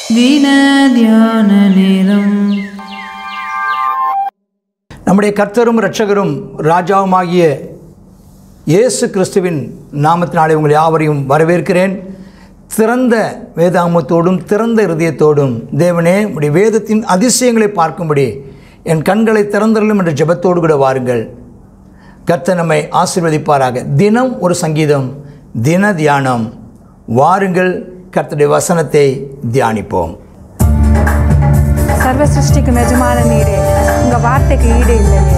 தின தியான நேரம் நம்முடைய கர்த்தரும் இரட்சகரும் ராஜாவுமாகிய இயேசு கிறிஸ்துவின் நாமத்தினாலே உங்கள் யாவரையும் வரவேற்கிறேன் திறந்த வேதாமத்தோடும் திறந்த இருதயத்தோடும் தேவனே உடைய வேதத்தின் அதிசயங்களை பார்க்கும்படி என் கண்களை திறந்தரலும் என்ற ஜெபத்தோடு கூட வாருங்கள் கர்த்தர் நம்மை ஆசீர்வதிப்பாராக தினம் ஒரு சங்கீதம் தின தியானம் வாருங்கள் கர்த்தருடைய வசனத்தை தியானிப்போம் சர்வ சிருஷ்டிக்கும் எஜமான நீரே உங்க வார்த்தைக்கு ஈடு இல்லையே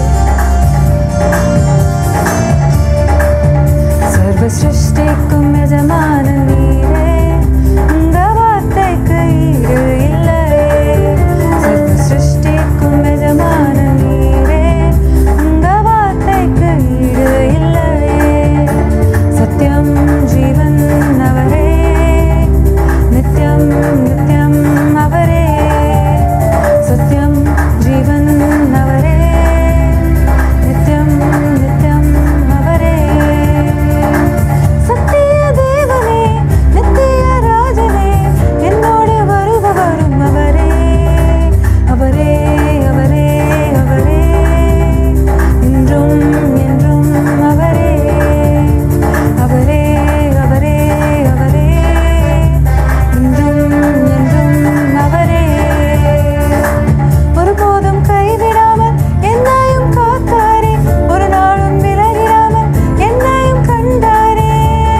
சர்வ சிருஷ்டிக்கும் எஜமான நீரே உங்க வார்த்தைக்கு ஈடு இல்லையே சர்வ சிருஷ்டிக்கும் எஜமான நீரே உங்க வார்த்தைக்கு ஈடு இல்லையே சத்யம் ஜீவன் அவரே நித்யம் நித்யம் அவரே சத்யம் ஜீவன் அவரே நித்யம் நித்யம் அவரே சத்திய தேவனே நித்திய ராஜனே என்னோடு வருபவரும் அவரே அவரே அவரே அவரே இன்றும் என்றும் அவரே அவரே அவரே அவரே இன்றும் என்றும் அவரே ஒருபோதும் கைவிடாமல் என்னையும் காத்தாரே ஒரு நாளும் விலகிடாமல் என்னையும் கண்டாரே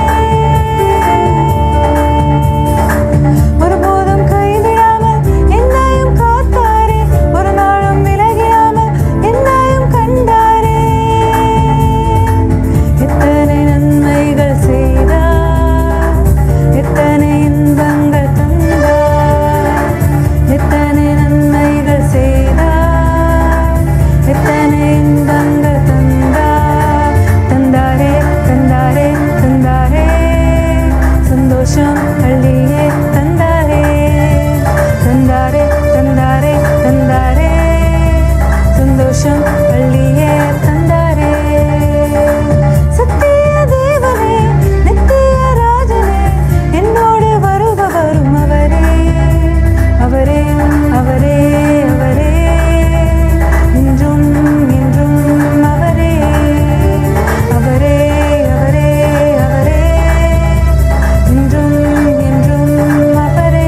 ஒருபோதும் கைவிடாமல் என்னையும் காத்தாரே ஒரு நாளும் விலகிடாமல் என்னையும் கண்டாரே எத்தனை நன்மைகள் செய்தார் எத்தனை இன்பங்கள் தந்தார் எத்தனை நன்மைகள் செய்தார் எத்தனை இன்பங்கள் தந்தார் தந்தாரே தந்தாரே தந்தாரே சந்தோஷம் அள்ளியே தந்தாரே தந்தாரே தந்தாரே தந்தாரே சந்தோஷம் அள்ளியே தந்தாரே சத்திய தேவனே நித்திய ராஜனே என்னோடு வருபவரும் அவரே அவரே அவரே அவரே இன்றும் என்றும் அவரே அவரே அவரே அவரே இன்றும் என்றும் அவரே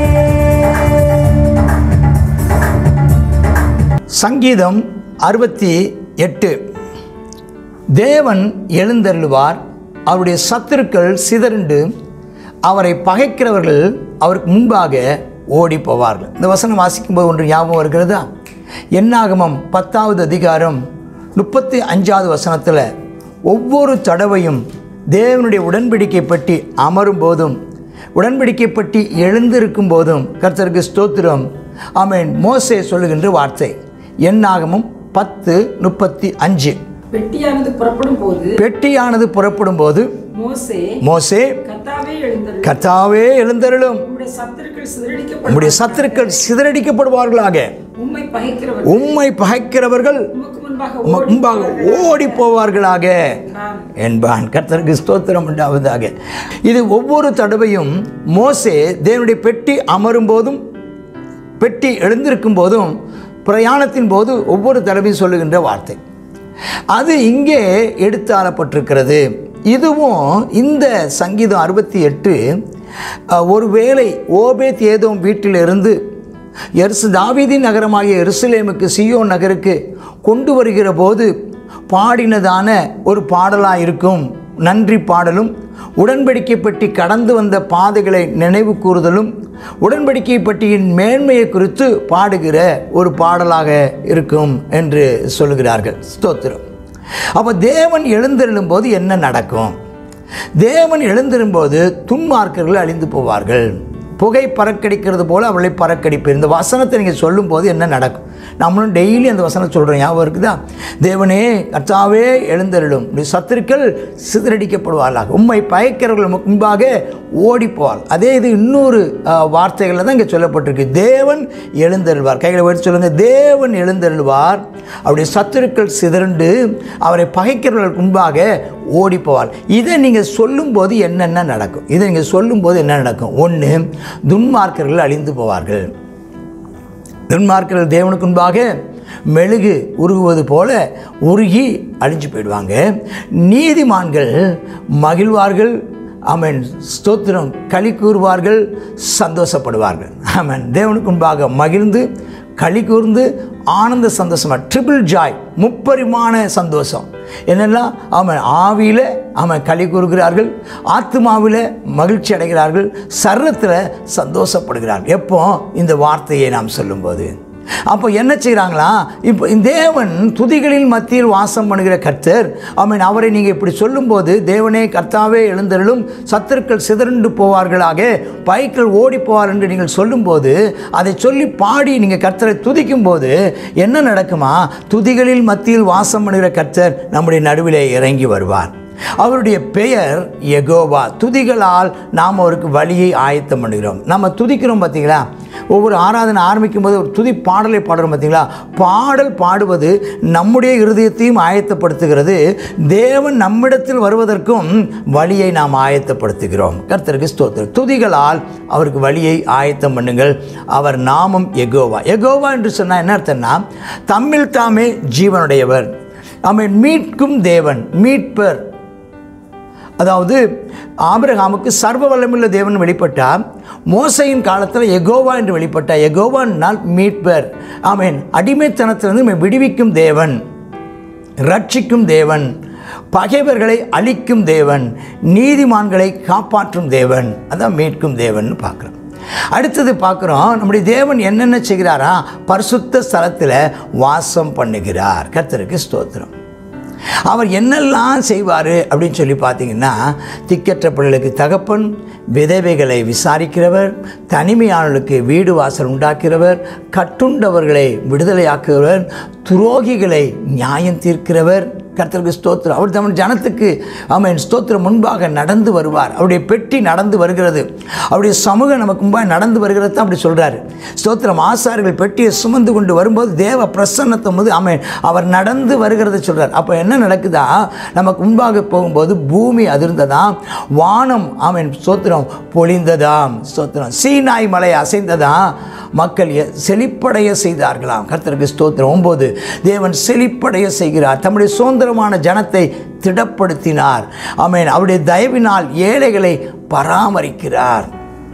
சங்கீதம் அறுபத்தி எட்டு தேவன் எழுந்தருளுவார் அவருடைய சத்துருக்கள் சிதறுண்டு அவரை பகைக்கிறவர்கள் அவருக்கு முன்பாக ஓடி போவார்கள் இந்த வசனம் வாசிக்கும்போது ஒன்று ஞாபகம் வருகிறதா என்னாகமம் பத்தாவது அதிகாரம் முப்பத்தி அஞ்சாவது வசனத்தில் ஒவ்வொரு தடவையும் தேவனுடைய உடன்படிக்கை பற்றி அமரும் போதும் உடன்படிக்கை பற்றி எழுந்திருக்கும் போதும் கர்த்தருக்கு ஸ்தோத்திரம் ஆமென் மோசே சொல்லுகின்ற வார்த்தை என்னாகமும் பத்து முப்பத்தி அஞ்சு பெட்டியானது புறப்படும் போது பெட்டியானது புறப்படும் போது மோசே மோசே கத்தாவே எழுந்தருள் கர்த்தாவே எழுந்தருளும் உம்முடைய சத்துருக்கள் சிதறடிக்கப்படும் உம்முடைய சத்துருக்கள் சிதறடிக்கப்படுவார்களாக உம்மை பகைக்கிறவர் உம்மை பகைக்கிறவர்கள் உமக்கு முன்பாக உமக்கு முன்பாக ஓடி போவார்களாக என்பான் கர்த்தருக்கு ஸ்தோத்திரம் உண்டாவதாக இது ஒவ்வொரு தடவையும் மோசே தேவனுடைய பெட்டி அமரும் போதும் பெட்டி எழுந்திருக்கும் போதும் பிரயாணத்தின் போது ஒவ்வொரு தடவையும் சொல்லுகின்ற வார்த்தை அது இங்கே எடுத்தாளப்பட்டிருக்கிறது இதுவும் இந்த சங்கீதம் அறுபத்தி எட்டு ஒருவேளை ஓபேத் ஏதோம் வீட்டிலிருந்து எருசு தாவீதின் நகரமாகிய எருசலேமுக்கு சியோன் நகருக்கு கொண்டு வருகிற போது பாடினதான ஒரு பாடலாக இருக்கும் நன்றி பாடலும் உடன்படிக்கை பற்றி கடந்து வந்த பாதைகளை நினைவு கூறுதலும் உடன்படிக்கை பற்றியின் மேன்மையை குறித்து பாடுகிற ஒரு பாடலாக இருக்கும் என்று சொல்லுகிறார்கள் ஸ்தோத்திரம் அப்போ தேவன் எழுந்தெழும் போது என்ன நடக்கும் தேவன் எழுந்திரும்போது துன்மார்க்கர்கள் அழிந்து போவார்கள் புகை பறக்கடிக்கிறது போல அவளை பறக்கடிப்பு இந்த வசனத்தை நீங்கள் சொல்லும்போது என்ன நடக்கும் நம்மளும் டெய்லி அந்த வசனம் சொல்கிறோம் ஞாபகம் இருக்குதா தேவனே கர்த்தாவே எழுந்தருளும் இப்படி சத்துருக்கள் சிதறடிக்கப்படுவார்களாக உம்மை பயக்கிறவர்கள் முன்பாக ஓடிப்போவார் அதே இது இன்னொரு அஹ், வார்த்தைகளில் தான் இங்கே சொல்லப்பட்டிருக்கு தேவன் எழுந்தருள்வார் கைகளை எடுத்து சொல்லுங்கள் தேவன் எழுந்தருள்வார் அவருடைய சத்துருக்கள் சிதறண்டு அவரை பகைக்கிறவர்களுக்கு முன்பாக ஓடிப்போவார் இதை நீங்கள் சொல்லும்போது என்னென்ன நடக்கும் இதை நீங்கள் சொல்லும்போது என்ன நடக்கும் ஒன்று துன்மார்க்கர்கள் அழிந்து போவார்கள் துன்மார்க்கர்கள் தேவனுக்கு முன்பாக மெழுகு உருகுவது போல உருகி அழிஞ்சு போயிடுவாங்க நீதிமான்கள் மகிழ்வார்கள் ஆமென் ஸ்தோத்திரம் களி கூறுவார்கள் சந்தோஷப்படுவார்கள் ஆமென் தேவனுக்கு முன்பாக மகிழ்ந்து களி கூர்ந்து ஆனந்த சந்தோஷமாக ட்ரிபிள் ஜாய் முப்பரிமாண சந்தோஷம் என்னெல்லாம் அவன் ஆவியில் அவன் களி கூறுகிறார்கள் ஆத்மாவில் மகிழ்ச்சி அடைகிறார்கள் சர்வத்தில் சந்தோஷப்படுகிறார்கள் எப்போ இந்த வார்த்தையை நாம் சொல்லும்போது அப்போ என்ன செய்கிறாங்களா இப்போ இந்த தேவன் துதிகளின் மத்தியில் வாசம் பண்ணுகிற கர்த்தர் அவன் அவரை நீங்கள் இப்படி சொல்லும்போது தேவனே கர்த்தாவே எழுந்தருளும் சத்துருக்கள் சிதறண்டு போவார்களாக பைக்கள் ஓடி போவார் என்று நீங்கள் சொல்லும்போது அதை சொல்லி பாடி நீங்கள் கர்த்தரை துதிக்கும் போது என்ன நடக்குமா துதிகளில் மத்தியில் வாசம் பண்ணுகிற கர்த்தர் நம்முடைய நடுவிலே இறங்கி வருவார் அவருடைய பெயர் எகோவா துதிகளால் நாம் அவருக்கு வழியை ஆயத்தம் பண்ணுகிறோம் நம்ம துதிக்கிறோம் பார்த்தீங்களா ஒவ்வொரு ஆராதனை ஆரம்பிக்கும் போது ஒரு துதி பாடலை பாடுறோம் பார்த்தீங்களா பாடல் பாடுவது நம்முடைய இருதயத்தையும் ஆயத்தப்படுத்துகிறது தேவன் நம்மிடத்தில் வருவதற்கும் வழியை நாம் ஆயத்தப்படுத்துகிறோம் கர்த்தருக்கு ஸ்தோத்திரம் துதிகளால் அவருக்கு வழியை ஆயத்தம் பண்ணுங்கள் அவர் நாமம் எகோவா எகோவா என்று சொன்னால் என்ன அர்த்தம்னா தம்மில் தாமே ஜீவனுடையவர் அவன் மீட்கும் தேவன் மீட்பர் அதாவது ஆபிரகாமுக்கு சர்வ வல்லமுள்ள தேவன் வெளிப்பட்டார் மோசையின் காலத்தில் எகோவா என்று வெளிப்பட்டார் எகோவானால் மீட்பர் ஆமேன் அடிமைத்தனத்திலிருந்து நம்மை விடுவிக்கும் தேவன் ரட்சிக்கும் தேவன் பகைவர்களை அழிக்கும் தேவன் நீதிமான்களை காப்பாற்றும் தேவன் அதான் மீட்கும் தேவன் பார்க்குறோம் அடுத்தது பார்க்குறோம் நம்முடைய தேவன் என்னென்ன செய்கிறாரா பரிசுத்த ஸ்தலத்தில் வாசம் பண்ணுகிறார் கர்த்தருக்கு ஸ்தோத்திரம் அவர் என்னெல்லாம் செய்வார் அப்படின்னு சொல்லி பார்த்தீங்கன்னா திக்கற்ற பிள்ளைகளுக்கு தகப்பன் விதவைகளை விசாரிக்கிறவர் தனிமையானவர்களுக்கு வீடு வாசல் உண்டாக்கிறவர் கட்டுண்டவர்களை விடுதலையாக்குகிறவர் துரோகிகளை நியாயம் தீர்க்கிறவர் கர்த்தருக்கு ஸ்தோத்திரம் அவர் தமிழ் ஜனத்துக்கு அவன் ஸ்தோத்திரம் முன்பாக நடந்து வருவார் அவருடைய பெட்டி நடந்து வருகிறது அவருடைய சமூகம் நமக்கு முன்பாக நடந்து வருகிறது தான் அப்படி சொல்கிறாரு ஸ்தோத்திரம் ஆசாரிகள் பெட்டியை சுமந்து கொண்டு வரும்போது தேவ பிரசன்னத்தை போது அவன் அவர் நடந்து வருகிறத சொல்கிறார் அப்போ என்ன நடக்குதா நமக்கு முன்பாக போகும்போது பூமி அதிர்ந்ததாம் வானம் அவன் ஸ்தோத்திரம் பொழிந்ததாம் ஸ்தோத்திரம் சீனாய் மலை அசைந்ததாம் மக்கள் எ- செழிப்படைய செய்தார்களாம் கர்த்தருக்கு ஸ்தோத்திரம் ஒன்பது தேவன் செழிப்படைய செய்கிறார் தம்முடைய சுதந்திரமான ஜனத்தை திடப்படுத்தினார் ஆமென் அவருடைய தயவினால் ஏழைகளை பராமரிக்கிறார்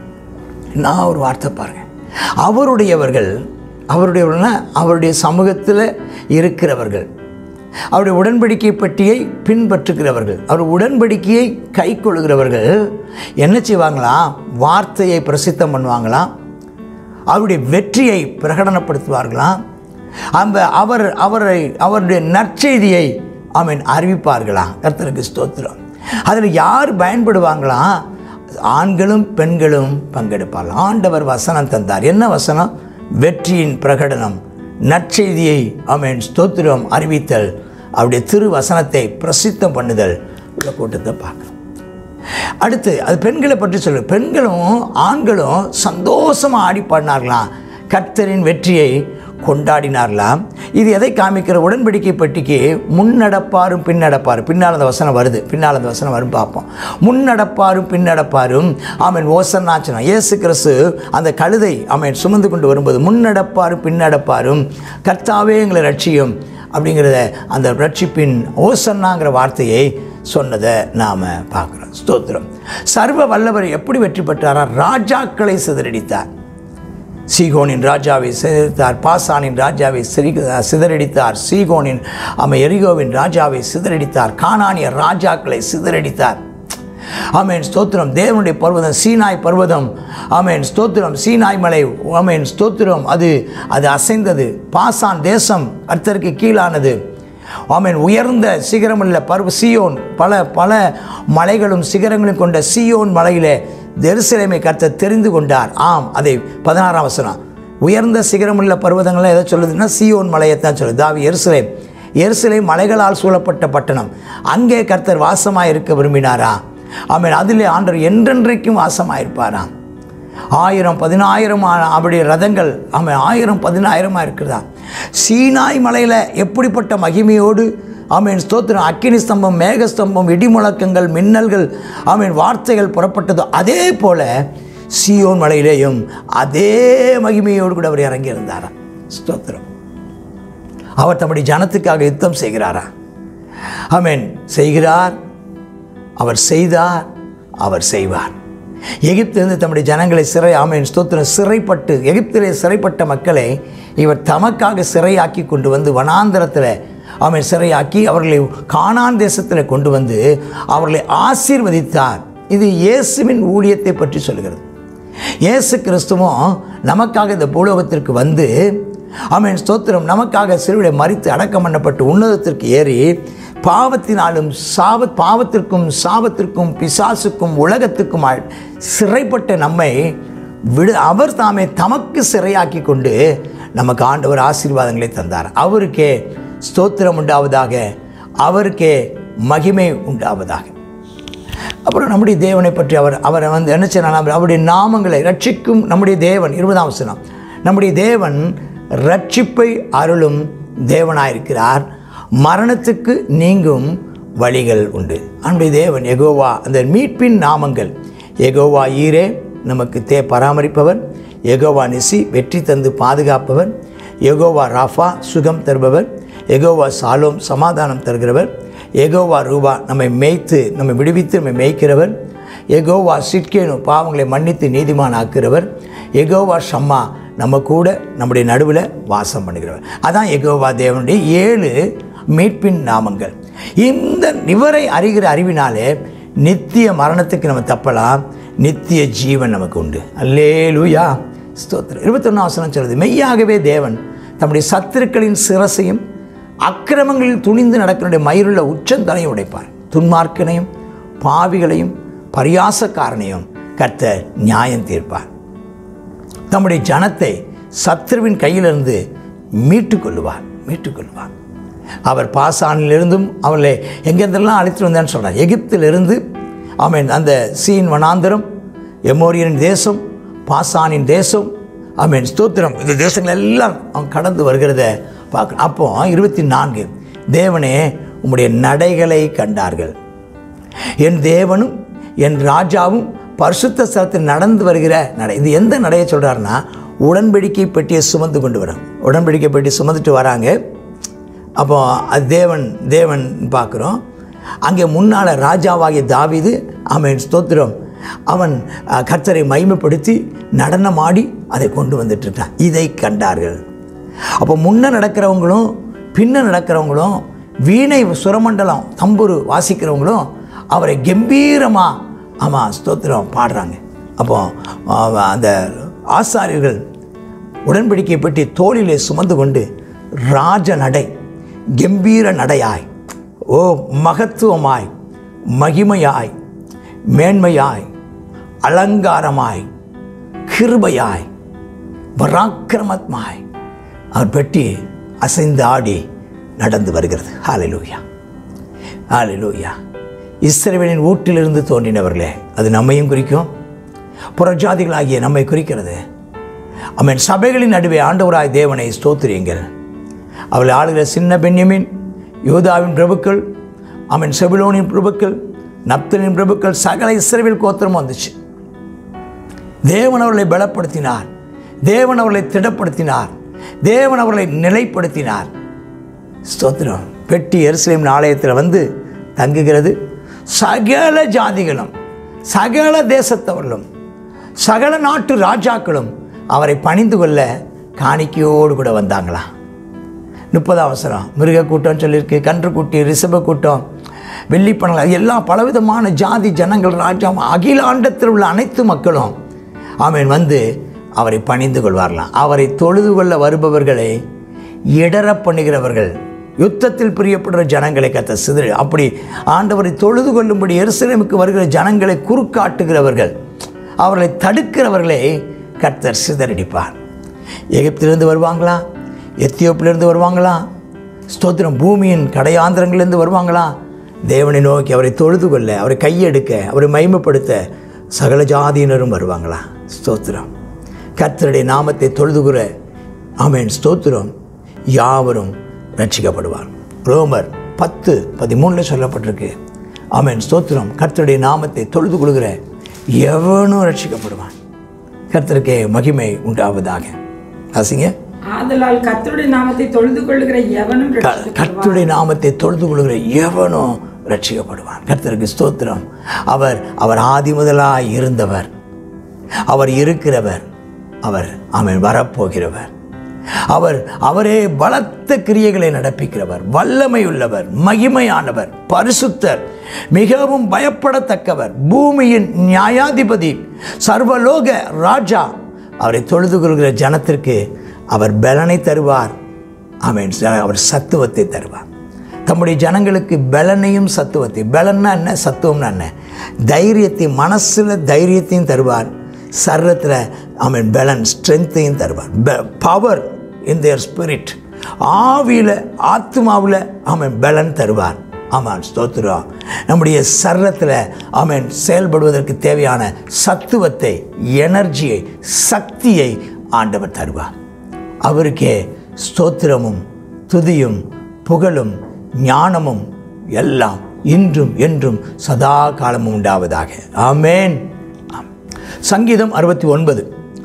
நான் ஒரு வார்த்தை பாருங்க அவருடையவர்கள் அவருடையவர்கள்னா அவருடைய சமூகத்தில் இருக்கிறவர்கள் அவருடைய உடன்படிக்கை பட்டியை பின்பற்றுகிறவர்கள் அவர் உடன்படிக்கையை கை கொள்கிறவர்கள் என்ன செய்வாங்களாம் வார்த்தையை பிரசித்தம் பண்ணுவாங்களாம் அவருடைய வெற்றியை பிரகடனப்படுத்துவார்களாம் அந்த அவர் அவரை அவருடைய நற்செய்தியை அவன் அறிவிப்பார்களாம் கர்த்தருக்கு ஸ்தோத்திரம் அதில் யார் பயன்படுவாங்களாம் ஆண்களும் பெண்களும் பங்கெடுப்பார்கள் ஆண்டவர் வசனம் தந்தார் என்ன வசனம் வெற்றியின் பிரகடனம் நற்செய்தியை அவன் ஸ்தோத்திரம் அறிவித்தல் அவருடைய திரு வசனத்தை பிரசித்தம் பண்ணுதல் உள்ள கூட்டத்தை பார்க்குறோம் அடுத்து அது பெண்களை பற்றி சொல்லு பெண்களும் ஆண்களும் சந்தோஷமாக ஆடி பாடினார்களாம் கர்த்தரின் வெற்றியை கொண்டாடினார்களாம் இது எதை காமிக்கிற உடன்படிக்கை பட்டிக்கு முன்னடப்பாரும் பின்னடப்பாரும் பின்னால் அந்த வசனம் வருது பின்னால் அந்த வசனம் வரும் பார்ப்போம் முன்னடப்பாரும் பின்னடப்பாரும் ஆமன் ஓசன்னாச்சனம் இயேசு கிறிஸ்து அந்த கழுதை ஆமன் சுமந்து கொண்டு வரும்போது முன்னடப்பாரும் பின்னடப்பாரும் கர்த்தாவே எங்களை ரட்சியும் அப்படிங்கிறத அந்த ரட்சிப்பின் ஓசன்னாங்கிற வார்த்தையை சொன்னதை நாம் பார்க்குறோம் ஸ்தோத்திரம் சர்வ வல்லவர் எப்படி வெற்றி பெற்றாரா ராஜாக்களை சிதறடித்தார் சீகோனின் ராஜாவை சிதறடித்தார் பாசானின் ராஜாவை சிறி சிதறடித்தார் சீகோனின் அமை எரிகோவின் ராஜாவை சிதறடித்தார் கானானிய ராஜாக்களை சிதறடித்தார் ஆமேன் ஸ்தோத்திரம் தேவனுடைய பர்வதம் சீனாய் பர்வதம் ஆமேன் ஸ்தோத்திரம் சீனாய் மலை ஆமேன் ஸ்தோத்திரம் அது அது அசைந்தது பாசான் தேசம் கர்த்தருக்கு கீழானது ஆமேன் உயர்ந்த சிகரமுள்ள பர்வ சியோன் பல பல மலைகளும் சிகரங்களும் கொண்ட சியோன் மலையிலே எருசலேமை கர்த்தர் தெரிந்து கொண்டார் ஆம் அதை பதினாறாம் வசனம் உயர்ந்த சிகரமுள்ள பர்வதங்கள்லாம் எதை சொல்லுதுன்னா சியோன் மலையைத்தான் சொல்லுது தாவி எருசலேம் எருசலேம் மலைகளால் சூழப்பட்ட பட்டணம் அங்கே கர்த்தர் வாசமாக இருக்க விரும்பினாரா ஆமென் அதிலே ஆண்டவர் என்றென்றைக்கும் வாசமாக இருப்பாராம் ஆயிரம் பதினாயிரம் ஆ- அப்படி ரதங்கள் ஆமாம் ஆயிரம் பதினாயிரமாக இருக்குதா சீனாய் மலையில் எப்படிப்பட்ட மகிமையோடு ஆமீன் ஸ்தோத்திரம் அக்கினி ஸ்தம்பம் மேக ஸ்தம்பம் இடி முழக்கங்கள் மின்னல்கள் ஆமீன் வார்த்தைகள் புறப்பட்டதோ அதே போல சீயோன் மலையிலேயும் அதே மகிமையோடு கூட அவர் இறங்கியிருந்தாராம் ஸ்தோத்திரம் அவர் தம்முடைய ஜனத்துக்காக யுத்தம் செய்கிறாரா ஆமென் செய்கிறார் அவர் செய்தார் அவர் செய்வார் எகிப்திலிருந்து தம்முடைய ஜனங்களை சிறை ஆமேன் ஸ்தோத்திரம் சிறைப்பட்டு எகிப்திலே சிறைப்பட்ட மக்களை இவர் தமக்காக சிறையாக்கி கொண்டு வந்து வனாந்தரத்தில் ஆமேன் சிறையாக்கி அவர்களை கானான் தேசத்தில் கொண்டு வந்து அவர்களை ஆசீர்வதித்தார் இது இயேசுவின் ஊழியத்தை பற்றி சொல்கிறது இயேசு கிறிஸ்துவும் நமக்காக இந்த பூலோகத்திற்கு வந்து ஆமென் ஸ்தோத்திரம் நமக்காக சிறுவிடை மறித்து அடக்கம் பண்ணப்பட்டு உன்னதத்திற்கு ஏறி பாவத்தினாலும் சாப பாவத்திற்கும் சாபத்திற்கும் பிசாசுக்கும் உலகத்துக்கும் ஆ- சிறைப்பட்ட நம்மை விடு அவர் தாமே தமக்கு சிறையாக்கி கொண்டு நமக்கு ஆண்டவர் ஆசீர்வாதங்களை தந்தார் அவருக்கே ஸ்தோத்திரம் உண்டாவதாக அவருக்கே மகிமை உண்டாவதாக அப்புறம் நம்முடைய தேவனை பற்றி அவர் அவரை வந்து என்ன செய்யலாம் அவருடைய நாமங்களை ரட்சிக்கும் நம்முடைய தேவன் இருபதாம் வசனம் நம்முடைய தேவன் ரட்சிப்பை அருளும் தேவனாயிருக்கிறார் மரணத்துக்கு நீங்கும் வழிகள் உண்டு அன்புடைய தேவன் எகோவா அந்த மீட்பின் நாமங்கள் எகோவா ஈரே நமக்கு தே பராமரிப்பவர் எகோவா நிசி வெற்றி தந்து பாதுகாப்பவர் எகோவா ராஃபா சுகம் தருபவர் எகோவா சாலோம் சமாதானம் தருகிறவர் எகோவா ரூபா நம்மை மேய்த்து நம்மை விடுவித்து நம்மை மேய்க்கிறவர் எகோவா சிட்கேனு பாவங்களை மன்னித்து நீதிமான் ஆக்குகிறவர் எகோவா ஷம்மா நம்ம கூட நம்முடைய நடுவில் வாசம் பண்ணுகிறவர் அதான் எகோவா தேவனுடைய ஏழு மீட்பின் நாமங்கள் இந்த இவரை அறிகிற அறிவினாலே நித்திய மரணத்துக்கு நம்ம தப்பலாம் நித்திய ஜீவன் நமக்கு உண்டு அல்லேலூயா ஸ்தோத்திரம் இருபத்தொன்னாம் வசனம் சொல்லுது மெய்யாகவே தேவன் தம்முடைய சத்துருக்களின் சிரசையும் அக்கிரமங்களில் துணிந்து நடக்கிற மயிருள்ள உச்சந்தலையும் உடைப்பார் துன்மார்க்கனையும் பாவிகளையும் பரியாசக்காரனையும் கர்த்தர் நியாயம் தீர்ப்பார் தம்முடைய ஜனத்தை சத்ருவின் கையிலிருந்து மீட்டுக் கொள்ளுவார் மீட்டுக் கொள்வார் அவர் பாசானிலிருந்தும் அவர்களை எங்கெந்தெல்லாம் அழைத்துட்டு வந்தான்னு சொல்கிறார் எகிப்திலிருந்து ஆமென் அந்த சீன் வனாந்தரம் எமோரியன் தேசம் பாசானின் தேசம் ஆமென் ஸ்தோத்திரம் இந்த தேசங்கள் எல்லாம் அவன் கடந்து வருகிறத பார்க்கணும் அப்போ இருபத்தி நான்கு தேவனே உம்முடைய நடைகளை கண்டார்கள் என் தேவனும் என் ராஜாவும் பரிசுத்த ஸ்தலத்தில் நடந்து வருகிற நடை இது எந்த நடையை சொல்கிறாருன்னா உடன்படிக்கை பெட்டியை சுமந்து கொண்டு வராங்க உடன்படிக்கை பெட்டி சுமந்துட்டு வராங்க அப்போ அது தேவன் தேவன் பார்க்குறோம் அங்கே முன்னால் ராஜாவாகிய தாவீது அவன் ஸ்தோத்திரம் அவன் அஹ், கர்த்தரை மைமைப்படுத்தி நடனமாடி அதை கொண்டு வந்துட்டு இருக்கான் இதை கண்டார்கள் அப்போ முன்ன நடக்கிறவங்களும் பின்ன நடக்கிறவங்களும் வீணை சுரமண்டலம் தம்புரு வாசிக்கிறவங்களும் அவரை கம்பீரமாக ஆமாம் ஸ்தோத்திரம் பாடுறாங்க அப்போ ஆ, அந்த ஆசாரியர்கள் உடன்படிக்கை பெட்டி தோளிலே சுமந்து கொண்டு ராஜ நடை கம்பீர நடையாய் ஓ மகத்துவமாய் மகிமையாய் மேன்மையாய் அலங்காரமாய் கிருபையாய் பராக்கிரமமாய் அவர் பெட்டி அசைந்து ஆடி நடந்து வருகிறது ஹalleluya ஹalleluya இஸ்ரவேலின் ஊட்டிலிருந்து தோன்றினவர்களே அது நம்மையும் குறிக்கும் புறஜாதிகளாகிய நம்மை குறிக்கிறது அவன் சபைகளின் நடுவே ஆண்டவராய் தேவனை ஸ்தோத்திரியுங்கள் அவள் ஆளுகிற சின்ன பெண்யமின் யூதாவின் பிரபுக்கள் அவன் செபிலோனின் பிரபுக்கள் நப்தலின் பிரபுக்கள் சகல இஸ்ரவேல் கோத்திரமும் வந்துச்சு தேவன் அவர்களை பலப்படுத்தினார் தேவன் அவர்களை திடப்படுத்தினார் தேவன் அவர்களை நிலைப்படுத்தினார் ஸ்தோத்திரம் பெட்டி எருசலேம் ஆலயத்தில் வந்து தங்குகிறது சகல ஜாதிகளும் சகல தேசத்தவர்களும் சகல நாட்டு ராஜாக்களும் அவரை பணிந்து கொள்ள காணிக்கையோடு கூட வந்தாங்களா முப்பது அவசரம் மிருக கூட்டம் சொல்லியிருக்கு கன்று கூட்டி ரிஷப கூட்டம் வெள்ளிப்பணங்கள் எல்லாம் பலவிதமான ஜாதி ஜனங்கள் ராஜா அகிலாண்டத்தில் உள்ள அனைத்து மக்களும் ஆமேன் வந்து அவரை பணிந்து கொள்வார்களாம் அவரை தொழுது கொள்ள வருபவர்களை இடற பண்ணுகிறவர்கள் யுத்தத்தில் பிரியப்படுற ஜனங்களை கத்த சிதறு அப்படி ஆண்டவரை தொழுது கொள்ளும்படி எருசலேமுக்கு வருகிற ஜனங்களை குறுக்காட்டுகிறவர்கள் அவர்களை தடுக்கிறவர்களை கர்த்தர் சிதறடிப்பார் எகிப்திலிருந்து வருவாங்களா எத்தியோப்பிலிருந்து வருவாங்களா ஸ்தோத்திரம் பூமியின் கடையாந்திரங்களிலிருந்து வருவாங்களா தேவனை நோக்கி அவரை தொழுது கொள்ள அவரை கையெடுக்க அவரை மைமைப்படுத்த சகல ஜாதியினரும் வருவாங்களா ஸ்தோத்திரம் கர்த்தருடைய நாமத்தை தொழுதுகுற ஆமென் ஸ்தோத்திரம் யாவரும் ரட்சிக்கப்படுவார் ரோமர் பத்து பதிமூணில் சொல்லப்பட்டிருக்கு ஆமென் ஸ்தோத்திரம் கர்த்தருடைய நாமத்தை தொழுது கொள்கிற எவனும் ரட்சிக்கப்படுவான் கர்த்தருக்கே மகிமை உண்டாவதாக அசிங்க ஆதலால் கர்த்தருடைய நாமத்தை தொழுது கொள்ளுகிற எவனும் க- ரட்சிக்கப்படுவான். கர்த்தருடைய நாமத்தை தொழுது கொள்கிற எவனும் ரட்சிக்கப்படுவான் கர்த்தருக்கு ஸ்தோத்திரம் அவர் அவர் ஆதி முதலாய் இருந்தவர் அவர் இருக்கிறவர் அவர் அவன் வரப்போகிறவர் அவர் அவரே பலத்த கிரியைகளை நடப்பிக்கிறவர் வல்லமை உள்ளவர் மகிமையானவர் பரிசுத்தர் மிகவும் பயப்படத்தக்கவர் பூமியின் நியாயாதிபதி சர்வலோக ராஜா அவரை தொழுது கொள்கிற ஜனத்திற்கு அவர் பலனை தருவார் ஆமென் அவர் சத்துவத்தை தருவார் தம்முடைய ஜனங்களுக்கு பலனையும் சத்துவத்தை பலன்னா என்ன சத்துவம்னா என்ன தைரியத்தை மனசில் தைரியத்தையும் தருவார் சர்ரத்தில் ஆமென் பலன் ஸ்ட்ரென்த்தையும் தருவார் பவர் இன் தேர் ஸ்பிரிட் ஆவியில் ஆத்மாவில் ஆமென் பலன் தருவார் ஆமாம் ஸ்தோத்திரம் நம்முடைய சர்ரத்தில் ஆமென் செயல்படுவதற்கு தேவையான சத்துவத்தை எனர்ஜியை சக்தியை ஆண்டவர் தருவார் அவருக்கே ஸ்தோத்திரமும் துதியும் புகழும் ஞானமும் எல்லாம் இன்றும் என்றும் சதா காலமும் உண்டாவதாக ஆமென் ஆம். சங்கீதம் அறுபத்தி ஒன்பது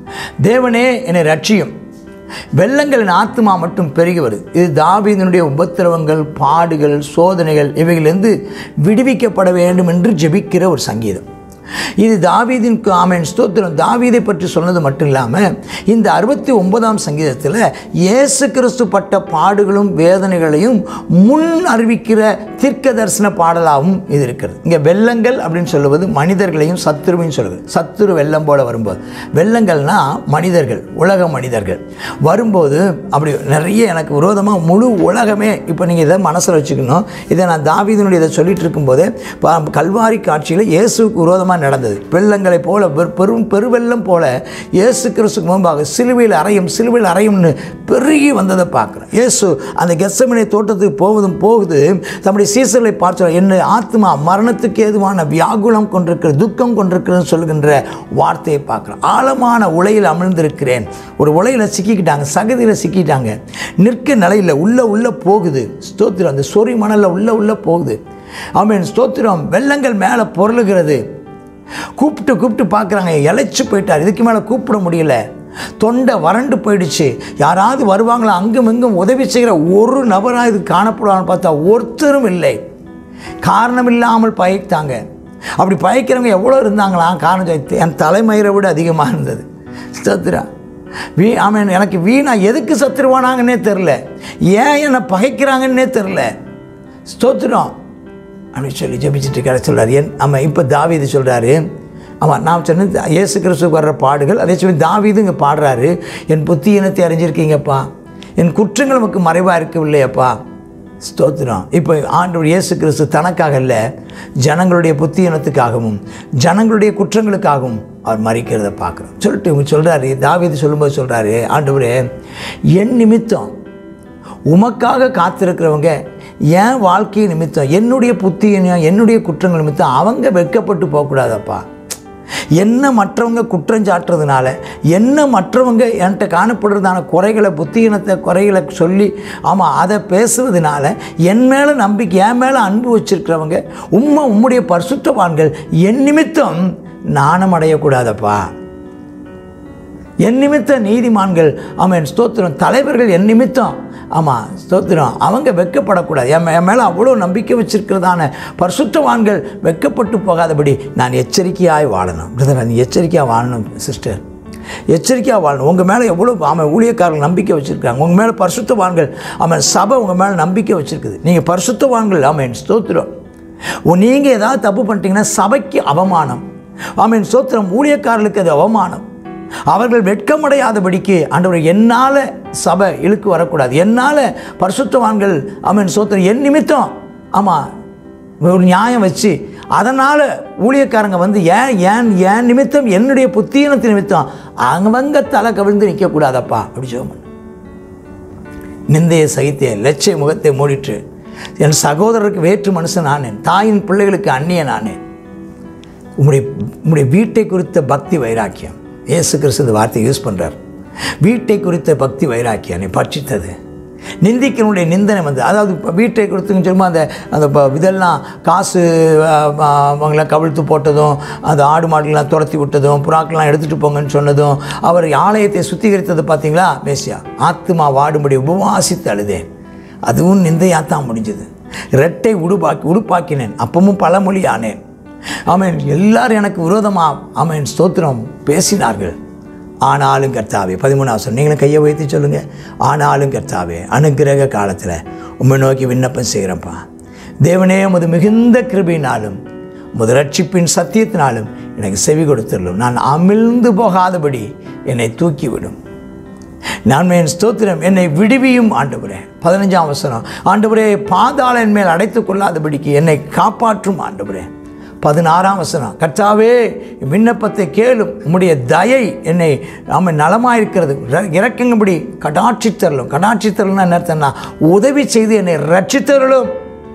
தேவனே என்னை ரட்சியும் வெள்ளங்களின் ஆத்மா மட்டும் பெருகி வருது இது தாவீதனுடைய உபத்திரவங்கள் பாடுகள் சோதனைகள் இவைகளிலிருந்து விடுவிக்கப்பட வேண்டும் என்று ஜெபிக்கிற ஒரு சங்கீதம் இது தாவீதின் ஆமென் ஸ்தோத்திரம் தாவீதை பற்றி சொன்னது மட்டும் இல்லாமல் இந்த அறுபத்தி ஒன்பதாம் சங்கீதத்தில் இயேசு கிறிஸ்து பட்ட பாடுகளும் வேதனைகளையும் முன் அறிவிக்கிற தீர்க்க தரிசன பாடலாகவும் இது இருக்கிறது இங்கே வெள்ளங்கள் அப்படின்னு சொல்லுவது மனிதர்களையும் சத்துருவையும் சொல்லுது சத்துரு வெள்ளம் போல வரும்போது வெள்ளங்கள்னா மனிதர்கள் உலக மனிதர்கள் வரும்போது அப்படி நிறைய எனக்கு விரோதமாக முழு உலகமே இப்போ நீங்கள் இதை மனசில் வச்சுக்கணும் இதை நான் தாவீதனுடைய இதை சொல்லிட்டு இருக்கும்போது ப- கல்வாரி காட்சியில் இயேசுக்கு விரோதமாக நடந்தது வெள்ளங்களை போல பெரு- பெரும் பெருவெள்ளம் போல இயேசு கிறிஸ்துக்கு முன்பாக சிலுவையில் அறையும் சிலுவையில் அறையும்னு பெருகி வந்ததை பார்க்குறேன் இயேசு அந்த கெசமனை தோட்டத்துக்கு போவதும் போகுது தம்முடைய சீசர்களை பார்த்து என்ன ஆத்மா மரணத்துக்கு ஏதுவான வியாகுலம் கொண்டிருக்கிற துக்கம் கொண்டிருக்கிறதுன்னு சொல்லுகின்ற வார்த்தையை பார்க்குறேன் ஆழமான உலையில் அமிழ்ந்திருக்கிறேன் ஒரு உலையில் சிக்கிக்கிட்டாங்க சகதியில் சிக்கிட்டாங்க நிற்க நிலையில் உள்ள உள்ள போகுது ஸ்தோத்திரம் அந்த சொறி மணலில் உள்ள உள்ள போகுது ஆமென் ஸ்தோத்திரம் வெள்ளங்கள் மேலே பொருளுகிறது கூப்பிட்டு கூப்பிட்டு பார்க்குறாங்க இழைச்சி போயிட்டார் இதுக்கு மேலே கூப்பிட முடியல தொண்டை வறண்டு போயிடுச்சு யாராவது வருவாங்களா அங்கும் இங்கும் உதவி செய்கிற ஒரு நபராக இது காணப்படுவான்னு பார்த்தா ஒருத்தரும் இல்லை காரணம் இல்லாமல் பயத்தாங்க அப்படி பயக்கிறவங்க எவ்வளோ இருந்தாங்களா காரணம் சொல்லி- என் தலைமயிரை விட அதிகமாக இருந்தது ஸ்தோத்திரா வீ ஆமென் எனக்கு வீணா எதுக்கு சத்துருவானாங்கன்னே தெரில ஏன் என்னை பகைக்கிறாங்கன்னே தெரில ஸ்தோத்திரம் அப்படின்னு சொல்லி ஜெபிச்சுட்டு கடை சொல்கிறார் என் ஆமாம் இப்போ தாவீது சொல்கிறாரு ஆமாம் நான் சொன்னது இயேசு கிறிஸ்துக்கு வர்ற பாடுகள் அதே சொல்லி தாவீது இங்கே பாடுறாரு என் புத்தி இனத்தை அறிஞ்சிருக்கீங்கப்பா என் குற்றங்கள் நமக்கு மறைவாக இருக்கவில்லையப்பா ஸ்தோத்திரம் இப்போ ஆண்டவர் இயேசு கிறிஸ்து தனக்காக இல்லை ஜனங்களுடைய புத்தி இனத்துக்காகவும் ஜனங்களுடைய குற்றங்களுக்காகவும் அவர் மறிக்கிறத பார்க்குறோம் சொல்லிட்டு இவங்க சொல்கிறாரு தாவீது சொல்லும்போது சொல்கிறாரு ஆண்டவரே என் நிமித்தம் உமக்காக காத்திருக்கிறவங்க என் வாழ்க்கை நிமித்தம் என்னுடைய புத்தியனையும் என்னுடைய குற்றங்கள் நிமித்தம் அவங்க வெட்கப்பட்டு போகக்கூடாதப்பா என்ன மற்றவங்க குற்றம் சாட்டுறதுனால என்ன மற்றவங்க என்கிட்ட காணப்படுறதான குறைகளை புத்தியினத்தை குறைகளை சொல்லி ஆமாம் அதை பேசுறதுனால என் மேலே நம்பிக்கை என் மேலே அன்பு வச்சிருக்கிறவங்க உம்மை உம்முடைய பரிசுத்தவான்கள் என் நிமித்தம் நாணம் அடையக்கூடாதப்பா என் நிமித்த நீதிமான்கள் ஆமாம் ஸ்தோத்திரம் தலைவர்கள் என் நிமித்தம் ஆமாம் ஸ்தோத்திரம் அவங்க வெட்கப்படக்கூடாது என் மே- என் மேலே அவ்வளோ நம்பிக்கை வச்சிருக்கிறதான பரிசுத்தவான்கள் வெட்கப்பட்டு போகாதபடி நான் எச்சரிக்கையாய் வாழணும் பிரதர் நீ எச்சரிக்கையாக வாழணும் சிஸ்டர் எச்சரிக்கையாக வாழணும் உங்கள் மேலே எவ்வளோ ஆமாம் ஊழியக்காரர்கள் நம்பிக்கை வச்சுருக்காங்க உங்கள் மேலே பரிசுத்தவான்கள் ஆமாம் சபை உங்கள் மேலே நம்பிக்கை வச்சுருக்குது நீங்கள் பரிசுத்தவான்கள் ஆமாம் ஸ்தோத்திரம் நீங்கள் ஏதாவது தப்பு பண்ணிட்டீங்கன்னா சபைக்கு அவமானம் ஆமீன் ஸ்தோத்திரம் ஊழியக்காரர்களுக்கு அது அவமானம் அவர்கள் வெட்கமடையாதபடிக்கு ஆண்டவர் என்னால் சபை இழுக்கு வரக்கூடாது என்னால் பரிசுத்தவான்கள் ஆமீன் ஸ்தோத்திரம் என் நிமித்தம் ஆமாம் ஒரு நியாயம் வச்சு அதனால் ஊழியக்காரங்க வந்து ஏன் ஏன் என் நிமித்தம் என்னுடைய புத்தீனத்தின் நிமித்தம் அவங்க தலை கவிழ்ந்து நிற்கக்கூடாதப்பா அப்படி ஜெபம் பண்ணு நிந்தையை சகித்தேன் லட்சிய முகத்தை மூடிட்டு என் சகோதரருக்கு வேற்று மனுஷன் ஆனேன் தாயின் பிள்ளைகளுக்கு அந்நியன் ஆனேன் உம்முடைய உம்முடைய வீட்டை குறித்த பக்தி வைராக்கியம் இயேசு கிறிஸ்து இந்த வார்த்தையை யூஸ் பண்ணுறார் வீட்டை குறித்த பக்தி வைராக்கியம் என்னை பட்சித்தது நிந்திக்கனுடைய நிந்தனை வந்து அதாவது இப்போ வீட்டை கொடுத்துன்னு சொல்லும்போது அந்த அந்த ப- இதெல்லாம் காசு அஹ், அஹ், அவங்கள கவிழ்த்து போட்டதும் அந்த ஆடு மாடுகள்லாம் துரத்தி விட்டதும் புறாக்கள்லாம் எடுத்துகிட்டு போங்கன்னு சொன்னதும் அவர் ஆலயத்தை சுத்திகரித்தது பார்த்தீங்களா மேசியா ஆத்துமா வாடும்படி உபவாசித்து அழுதேன் அதுவும் நிந்தையாத்தான் முடிஞ்சது ரெட்டை உடுப்பாக்கி உடுப்பாக்கினேன் அப்பவும் பழமொழி ஆனேன் ஆமென் எல்லாரும் எனக்கு விரோதமாக ஆமென் ஸ்தோத்திரம் பேசினார்கள் ஆனாலும் கர்த்தாவே பதிமூணாவது சொல் நீங்களும் கையை வைத்து சொல்லுங்கள் ஆனாலும் கர்த்தாவே அனுக்கிரக காலத்தில் உம்மை நோக்கி விண்ணப்பம் செய்கிறப்பா தேவனே உமது மிகுந்த கிருபையினாலும் உமது ரட்சிப்பின் சத்தியத்தினாலும் எனக்கு செவி கொடுத்துள்ளும் நான் அமிழ்ந்து போகாதபடி என்னை தூக்கிவிடும் நான் என் ஸ்தோத்திரம் என்னை விடுவியும் ஆண்டவரே பதினஞ்சாம் வசனம் ஆண்டவரே பாதாளன் மேல் அடைத்துக் கொள்ளாதபடிக்கு என்னை காப்பாற்றும் ஆண்டவரே பதினாறாம் வசனம் கர்த்தாவே என் விண்ணப்பத்தை கேளும் உம்முடைய தயை என்னை நாம நலமாயிருக்கிறது ர- இறக்குங்கபடி கடாட்சி தரலும் கடாட்சி தரலும்னா என்ன அர்த்தம்னா உதவி செய்து என்னை ரட்சித்தருளும்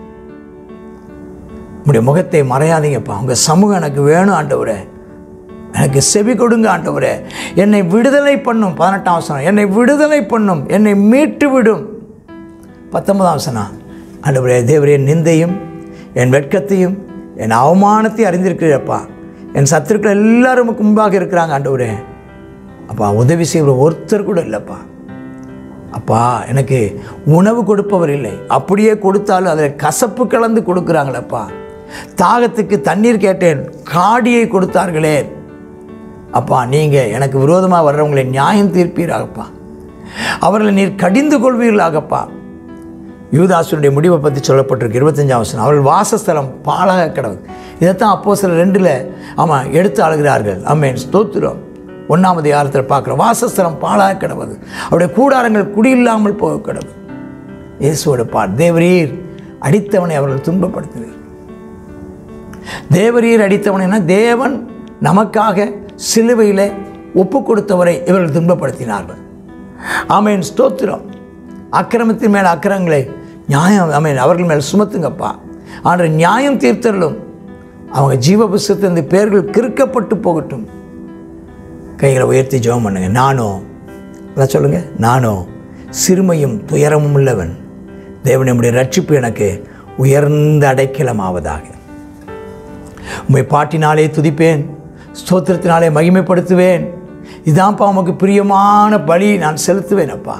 உம்முடைய முகத்தை மறையாதீங்கப்பா உங்கள் சமூகம் எனக்கு வேணும் ஆண்டவரே எனக்கு செவி கொடுங்க ஆண்டவரே என்னை விடுதலை பண்ணும் பதினெட்டாம் வசனம் என்னை விடுதலை பண்ணும் என்னை மீட்டு விடும் பத்தொன்பதாம் வசனம் ஆண்டவரே தேவரே நிந்தையும் என் வெட்கத்தையும் என் அவமானத்தையும் அறிந்திருக்கிறப்பா என் சத்துருக்கள் எல்லாரும் உமக்கு முன்பாக இருக்கிறாங்க ஆண்டவரே அப்பா உதவி செய்கிற ஒருத்தர் கூட இல்லைப்பா அப்பா எனக்கு உணவு கொடுப்பவர் இல்லை அப்படியே கொடுத்தாலும் அதில் கசப்பு கலந்து கொடுக்குறாங்களப்பா தாகத்துக்கு தண்ணீர் கேட்டேன் காடியை கொடுத்தார்களே அப்பா நீங்கள் எனக்கு விரோதமாக வர்றவங்களை நியாயம் தீர்ப்பீராகப்பா அவர்களை நீர் கடிந்து கொள்வீர்களாகப்பா யூதாசுடைய முடிவை பற்றி சொல்லப்பட்டிருக்கு இருபத்தஞ்சாம் வசனம் அவர்கள் வாசஸ்தலம் பாழாக கிடவுது இதைத்தான் அப்போ சில ரெண்டில் ஆமாம் எடுத்து அழுகிறார்கள் ஆமேன் ஸ்தோத்திரம் ஒன்றாமது யாரத்தில் பார்க்குறோம் வாசஸ்தலம் பாழாக கிடவது அவருடைய கூடாரங்கள் குடியில்லாமல் போக கிடவு இயேசுவோட பாட் தேவரீர் அடித்தவனை அவர்கள் துன்பப்படுத்தினர் தேவரீர் அடித்தவனைனா தேவன் நமக்காக சிலுவையில் ஒப்பு கொடுத்தவரை இவர்கள் துன்பப்படுத்தினார்கள் ஆமேன் ஸ்தோத்திரம் அக்கிரமத்தின் மேல் அக்கிரங்களை நியாயம் ஆமேன் அவர்கள் மேல் சுமத்துங்கப்பா ஆனால் நியாயம் தீர்த்தரலும் அவங்க ஜீவ புஸ்தத்திலிருந்து பேர்கள் கிறுக்கப்பட்டு போகட்டும் கைகளை உயர்த்தி ஜெபம் பண்ணுங்க நானும் அதான் சொல்லுங்க நானும் சிறுமையும் துயரமும் உள்ளவன் தேவன் நம்முடைய ரட்சிப்பு எனக்கு உயர்ந்த அடைக்கலமாவதாக உம்மை பாட்டினாலே துதிப்பேன் ஸ்தோத்திரத்தினாலே மகிமைப்படுத்துவேன் இதான்ப்பா உமக்கு பிரியமான பலி நான் செலுத்துவேன் அப்பா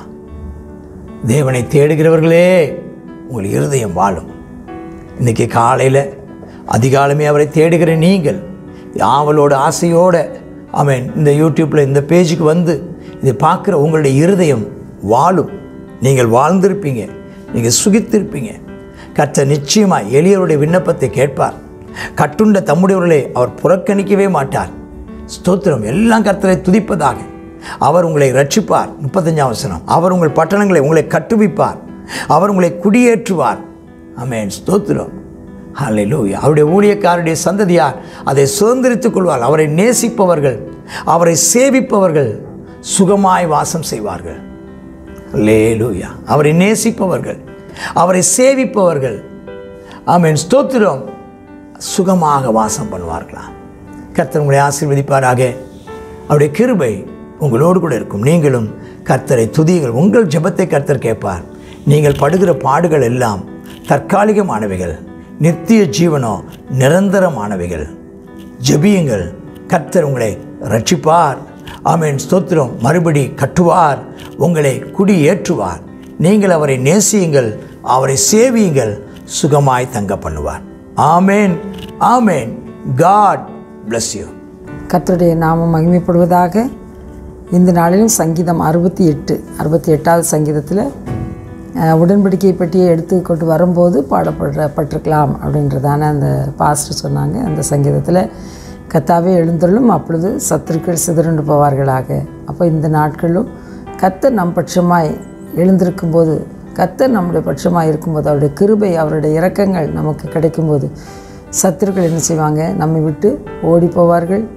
தேவனை தேடுகிறவர்களே உங்கள் இருதயம் வாழும் இன்றைக்கி காலையில் அதிகாலமே அவரை தேடுகிற நீங்கள் ஆவலோட ஆசையோட அவன் இந்த யூடியூப்பில் இந்த பேஜுக்கு வந்து இதை பார்க்குற உங்களுடைய இருதயம் வாழும் நீங்கள் வாழ்ந்திருப்பீங்க நீங்கள் சுகித்திருப்பீங்க கர்த்தர் நிச்சயமாக எளியவருடைய விண்ணப்பத்தை கேட்பார் கட்டுண்ட தம்முடையவர்களை அவர் புறக்கணிக்கவே மாட்டார் ஸ்தோத்திரம் எல்லாம் கர்த்தரை துதிப்பதாக அவர் உங்களை ரட்சிப்பார் முப்பத்தஞ்சாம் வசனம் அவர் உங்கள் பட்டணங்களை உங்களை கட்டுவிப்பார் அவர் உங்களை குடியேற்றுவார் ஆமென் ஸ்தோத்திரம் ஹalleluya அவருடைய ஊழியக்காரருடைய சந்ததியார் அதை சுதந்திரித்துக் கொள்வார் அவரை நேசிப்பவர்கள் அவரை சேவிப்பவர்கள் சுகமாய் வாசம் செய்வார்கள் ஹalleluya அவரை நேசிப்பவர்கள் அவரை சேவிப்பவர்கள் ஆமென் ஸ்தோத்திரம் சுகமாக வாசம் பண்ணுவார்களாம் கர்த்தர் உங்களை ஆசீர்வதிப்பாராக அவருடைய கிருபை உங்களோடு கூட இருக்கும் நீங்களும் கர்த்தரை துதியுங்கள் உங்கள் ஜெபத்தை கர்த்தர் கேட்பார் நீங்கள் படுகிற பாடுகள் எல்லாம் தற்காலிகமானவைகள் நித்திய ஜீவனோ நிரந்தரமானவைகள் ஜெபியுங்கள் கர்த்தர் உங்களை ரட்சிப்பார் ஆமென் ஸ்தோத்திரம் மறுபடி கட்டுவார் உங்களை குடியேற்றுவார் நீங்கள் அவரை நேசியுங்கள் அவரை சேவியுங்கள் சுகமாய் தங்க பண்ணுவார் ஆமேன் ஆமேன் காட் bless யூ கர்த்தருடைய நாமம் மகிமைப்படுவதாக இந்த நாளிலும் சங்கீதம் அறுபத்தி எட்டு அறுபத்தி எட்டாவது சங்கீதத்தில் அஹ், உடன்படிக்கை பெட்டியை எடுத்து கொண்டு வரும்போது பாடப்படுற பட்டிருக்கலாம் அப்படின்றதான அந்த பாஸ்டர் சொன்னாங்க அந்த சங்கீதத்தில் கத்தாவே எழுந்தருளும் அப்பொழுது சத்துருக்கள் சிதறண்டு போவார்களாக அப்போ இந்த நாட்களும் கத்தர் நம் பட்சமாய் எழுந்திருக்கும்போது கத்தர் நம்முடைய பட்சமாக இருக்கும்போது அவருடைய கிருபை அவருடைய இரக்கங்கள் நமக்கு கிடைக்கும்போது சத்துருக்கள் என்ன செய்வாங்க நம்மை விட்டு ஓடி போவார்கள்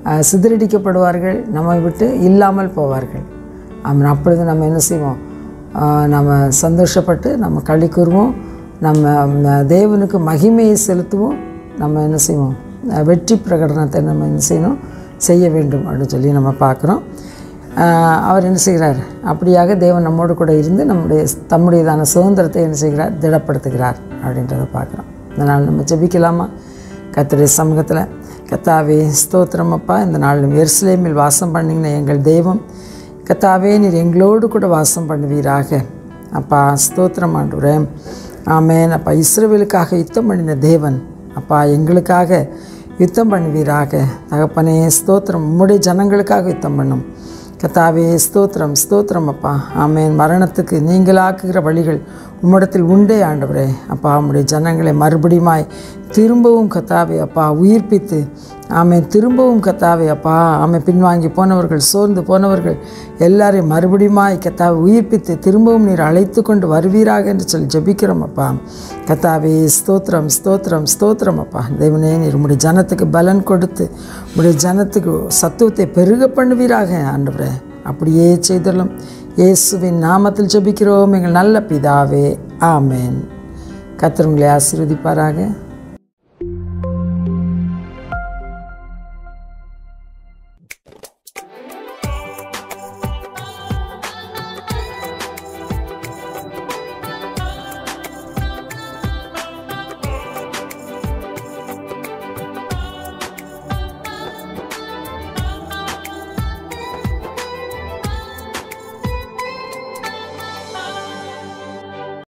அஹ், சிதறடிக்கப்படுவார்கள் நம்மை விட்டு இல்லாமல் போவார்கள் ஆமாம் அப்பொழுது நம்ம என்ன செய்வோம் ஆஹ் நம்ம சந்தோஷப்பட்டு நம்ம களி கூறுவோம் நம்ம ம, தேவனுக்கு மகிமையை செலுத்துவோம் நம்ம என்ன செய்வோம் அஹ் வெற்றி பிரகடனத்தை நம்ம என்ன செய்யணும் செய்ய வேண்டும் அப்படின்னு சொல்லி நம்ம பார்க்குறோம் ஆஹ் அவர் என்ன செய்கிறார் அப்படியாக தேவன் நம்மோடு கூட இருந்து நம்முடைய தம்முடையதான சுதந்திரத்தை என்ன செய்கிறார் திடப்படுத்துகிறார் அப்படின்றத பார்க்குறோம் இதனால் நம்ம ஜெபிக்கலாமா கர்த்தருடைய சமூகத்தில் கத்தாவே ஸ்தோத்திரம் அப்பா இந்த நாளிலும் எருசலேமில் வாசம் பண்ணின எங்கள் தெய்வம் கத்தாவே நீர் எங்களோடு கூட வாசம் பண்ணுவீராக அப்பா ஸ்தோத்திரம் ஆண்டுறே ஆமேன் அப்பா இஸ்ரவேலுக்காக யுத்தம் பண்ணின தேவன் அப்பா எங்களுக்காக யுத்தம் பண்ணுவீராக தகப்பனே ஸ்தோத்திரம் உம்முடைய ஜனங்களுக்காக யுத்தம் பண்ணும் கத்தாவே ஸ்தோத்திரம் ஸ்தோத்திரம் அப்பா ஆமேன் மரணத்துக்கு நீங்களாக்குகிற வழிகள் உம்மிடத்தில் உண்டே ஆண்டவரே அப்பா உம்முடைய ஜனங்களை மறுபடியுமாய் திரும்பவும் கத்தாவே அப்பா உயிர்ப்பித்து ஆமை திரும்பவும் கத்தாவே அப்பா ஆமை பின்வாங்கி போனவர்கள் சோர்ந்து போனவர்கள் எல்லாரையும் மறுபடியுமாய் கத்தாவை உயிர்ப்பித்து திரும்பவும் நீர் அழைத்து கொண்டு வருவீராக என்று சொல்லி ஜெபிக்கிறோம் அப்பா கத்தாவே ஸ்தோத்திரம் ஸ்தோத்திரம் ஸ்தோத்திரம் அப்பா தேவனே நீர் உம்முடைய ஜனத்துக்கு பலன் கொடுத்து உம்முடைய ஜனத்துக்கு சத்துவத்தை பெருக பண்ணுவீராக ஆண்டவரே அப்படியே செய்தலும் இயேசுவின் நாமத்தில் ஜெபிக்கிறோம் எங்கள் நல்ல பிதாவே ஆமேன் கர்த்தர் உங்களை ஆசீர்வதிப்பாராக